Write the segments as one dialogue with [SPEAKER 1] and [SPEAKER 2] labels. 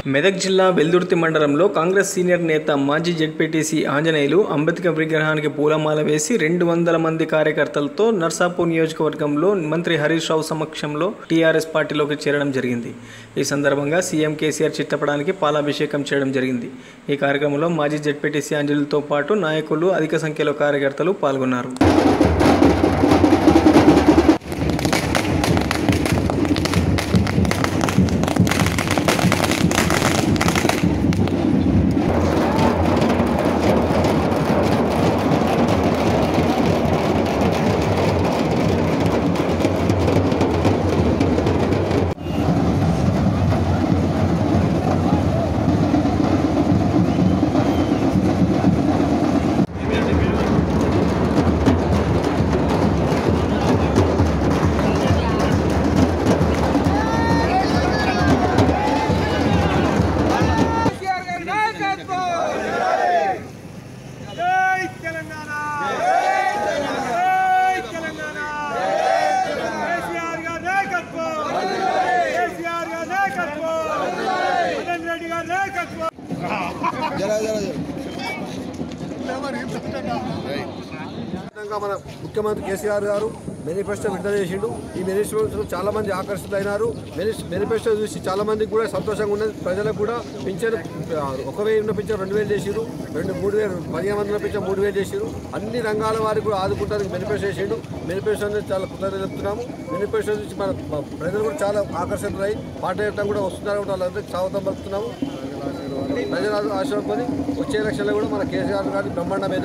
[SPEAKER 1] మెదక్ జిల్లా వెల్దుర్తి మండలంలో కాంగ్రెస్ సీనియర్ నేత మాజీ జెడ్పీటీసీ ఆంజనేయులు అంబేద్కర్ విగ్రహానికి పూలమాల వేసి రెండు వందల మంది కార్యకర్తలతో నర్సాపూర్ నియోజకవర్గంలో మంత్రి హరీష్ రావు సమక్షంలో టీఆర్ఎస్ పార్టీలోకి చేరడం జరిగింది ఈ సందర్భంగా సీఎం కేసీఆర్ చిత్తపడానికి పాలాభిషేకం చేయడం జరిగింది ఈ కార్యక్రమంలో మాజీ జెడ్పీటీసీ ఆంజనేయులతో పాటు నాయకులు అధిక సంఖ్యలో కార్యకర్తలు పాల్గొన్నారు
[SPEAKER 2] కేసీఆర్ గారి నాయకత్వం జై తెలంగాణ జై తెలంగాణ కేసీఆర్ గారి నాయకత్వం కేసీఆర్ గారి నాయకత్వం మదన్ రెడ్డి గారి నాయకత్వం
[SPEAKER 3] విధంగా మన ముఖ్యమంత్రి కేసీఆర్ గారు మేనిఫెస్టో విడుదల చేసిండు ఈ మేనిఫెస్టో చాలా మంది ఆకర్షితులైనారు మేని- మేనిఫెస్టో చూసి చాలా మందికి కూడా సంతోషంగా ఉన్నది ప్రజలకు కూడా పింఛన్ ఆ, ఒక వెయ్యి ఉన్న పింఛన్ రెండు వేలు చేసిరు రెండు మూడు వేలు పదిహేను మంది ఉన్న పింఛన్ మూడు వేలు చేసిరు అన్ని రంగాల వారికి కూడా ఆదుకుంటానికి మేనిఫెస్టో చేసిండు మేనిఫెస్టో అనేది చాలా కృతజ్ఞత చెప్తున్నాము మేనిఫెస్టో చూసి మన మన ప్రజలు కూడా చాలా ఆకర్షితులై పాట వేయటం కూడా వస్తున్నారు కూడా వాళ్ళందరికీ స్వాగతం పలుకుతున్నాము ప్రజల ఆశీర్వాదం వచ్చే ఎలక్షన్లో కూడా మన కేసీఆర్ గారి బ్రహ్మాండ మీద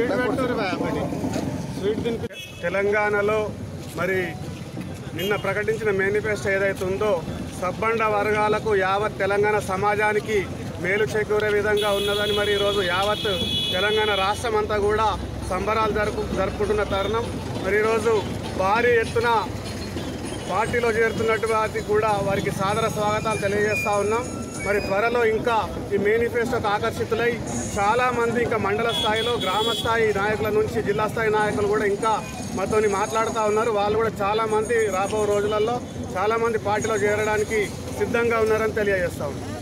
[SPEAKER 2] తెలంగాణలో మరి నిన్న ప్రకటించిన మేనిఫెస్టో ఏదైతే ఉందో సబ్బండ వర్గాలకు యావత్ తెలంగాణ సమాజానికి మేలు చేకూరే విధంగా ఉన్నదని మరి ఈరోజు యావత్ తెలంగాణ రాష్ట్రం అంతా కూడా సంబరాలు జరుపు జరుపుకుంటున్న తరుణం మరి ఈరోజు భారీ ఎత్తున పార్టీలో చేరుతున్నట్టు వారికి కూడా వారికి సాదర స్వాగతాలు తెలియజేస్తా ఉన్నాం మరి త్వరలో ఇంకా ఈ మేనిఫెస్టోకి ఆకర్షితులై చాలా మంది ఇంకా మండల స్థాయిలో గ్రామ స్థాయి నాయకుల నుంచి జిల్లా స్థాయి నాయకులు కూడా ఇంకా మాతోని మాట్లాడుతూ ఉన్నారు వాళ్ళు కూడా చాలా మంది రాబో రోజులలో చాలా మంది పార్టీలో చేరడానికి సిద్ధంగా ఉన్నారని తెలియజేస్తా ఉన్నాం